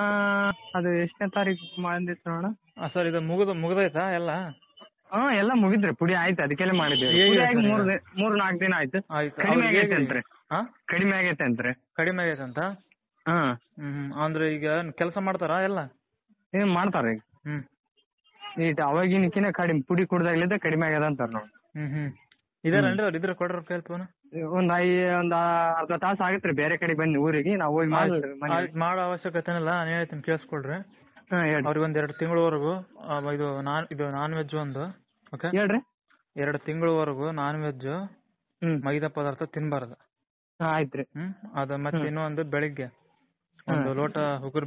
ಅದು ಎಷ್ಟನೇ ತಾರೀಕು ಮಾಡಿತ್ತು ನೋಡ ಸರ್ ಇದು ಮುಗಿದು ಮುಗ್ದೈತಾ ಎಲ್ಲ ಹಾ ಎಲ್ಲ ಮುಗಿದ್ರಿ ಪುಡಿ ಆಯ್ತು ಅದಕ್ಕೆಲ್ಲ ಮಾಡಿದ್ವಿ ಹೇಗೆ ಪುಡಿ ಆಗಿ ಸರ್ ಮೂರ್ ದಿ- ಮೂರ್ ನಾಲ್ಕು ದಿನ ಆಯ್ತು ಆಯ್ತು ಕಡಿಮೆ ಅವ್ರಿಗೆ ಆಗೈತೆ ಹೇಗೆ- ಅಂತ್ರಿ ಹಾ ಕಡಿಮೆ ಆಗೈತೆ ಅಂತ್ರಿ ಕಡಿಮೆ ಆಗೈತೆ ಅಂತ ಹಾ ಹ್ಮ್ ಹ್ಮ್ ಅಂದ್ರೆ ಈಗ ಕೆಲಸ ಮಾಡ್ತಾರಾ ಎಲ್ಲ ಏನ್ ಮಾಡ್ತಾರ್ರಿ ಹ್ಮ್ ಈಗ ಅವಾಗಿನಕಿನ ಕಡಿಮೆ ಪುಡಿ ಕುಡ್ದಾಗ್ಲಿದ್ದ ಕಡಿಮೆ ಆಗ್ಯದ ಅಂತಾರ ನೋಡಿ ಹ್ಮ್ ಹ್ಮ್ ಇದಾರನ್ರಿ ಅವ್ರು ಇದ್ರ ಕೊಡ್ರ ಕೈಲಿ ಫೋನ್ ಒಂದ್ ಐ ಒಂದ್ ಅರ್ಧ ತಾಸು ಆಗತ್ರಿ ಬೇರೆ ಕಡೆ ಬಂದು ಊರಿಗೆ ನಾವು ಹೋಗಿ ಮಾಡಿದ್ರಿ ಮನೆ ಆಯ್ತು ಮಾಡೋ ಅವಶ್ಯಕತೆ ಇಲ್ಲ ನಾನು ಹೇಳ್ತೀನಿ ಕೇಳಿಸ್ಕೊಳ್ರಿ ಹಾ ಹೇಳ್ರಿ ಅವ್ರಿಗೆ ಒಂದ್ ಎರಡು ತಿಂಗಳವರೆಗೂ ಇದು ನಾನ್ ಇದು ನಾನ್ ವೆಜ್ ಒಂದು ಓಕೆ ಹೇಳ್ರಿ ಎರಡು ತಿಂಗಳವರೆಗೂ ನಾನ್ ವೆಜ್ ಹ್ಮ್ ಮೈದಾ ಪದಾರ್ಥ ತಿನ್ಬಾರ್ದು ಹಾ ಆಯ್ತ್ರಿ ಹ್ಮ್ ಅದು ಮತ್ತೆ ಇನ್ನೊಂದು ಬೆಳಿಗ್ಗೆ ಒಂದು ಲೋಟ ಉಗುರು